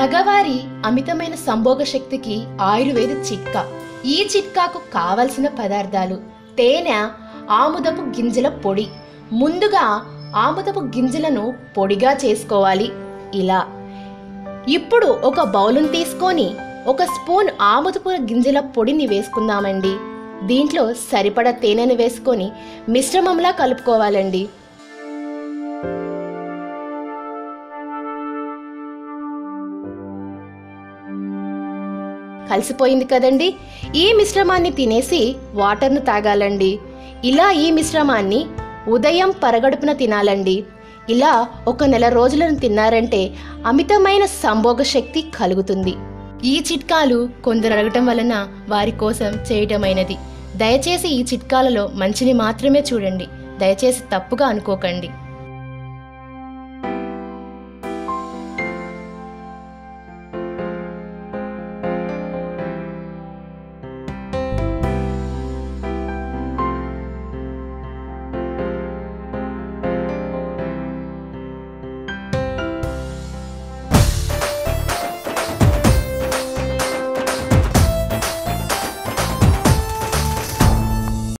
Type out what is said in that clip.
మగవారి అమితమైన సంభోగ శక్తికి ఆయుర్వేద చిట్కా ఈ చిట్కాకు కావలసిన పదార్థాలు తేనె ఆముదపు గింజల పొడి ముందుగా ఆముదపు గింజలను పొడిగా చేసుకోవాలి ఇలా ఇప్పుడు ఒక బౌలును తీసుకొని ఒక స్పూన్ ఆముదపు గింజల పొడిని వేసుకుందామండి దీంట్లో సరిపడ తేనెను వేసుకొని మిశ్రమంలా కలుపుకోవాలండి కలిసిపోయింది కదండి ఈ మిశ్రమాన్ని తినేసి వాటర్ను తాగాలండి ఇలా ఈ మిశ్రమాన్ని ఉదయం పరగడుపున తినాలండి ఇలా ఒక నెల రోజులను తిన్నారంటే అమితమైన సంభోగ శక్తి కలుగుతుంది ఈ చిట్కాలు కొందరు అడగటం వలన వారి కోసం చేయటమైనది దయచేసి ఈ చిట్కాలలో మంచిని మాత్రమే చూడండి దయచేసి తప్పుగా అనుకోకండి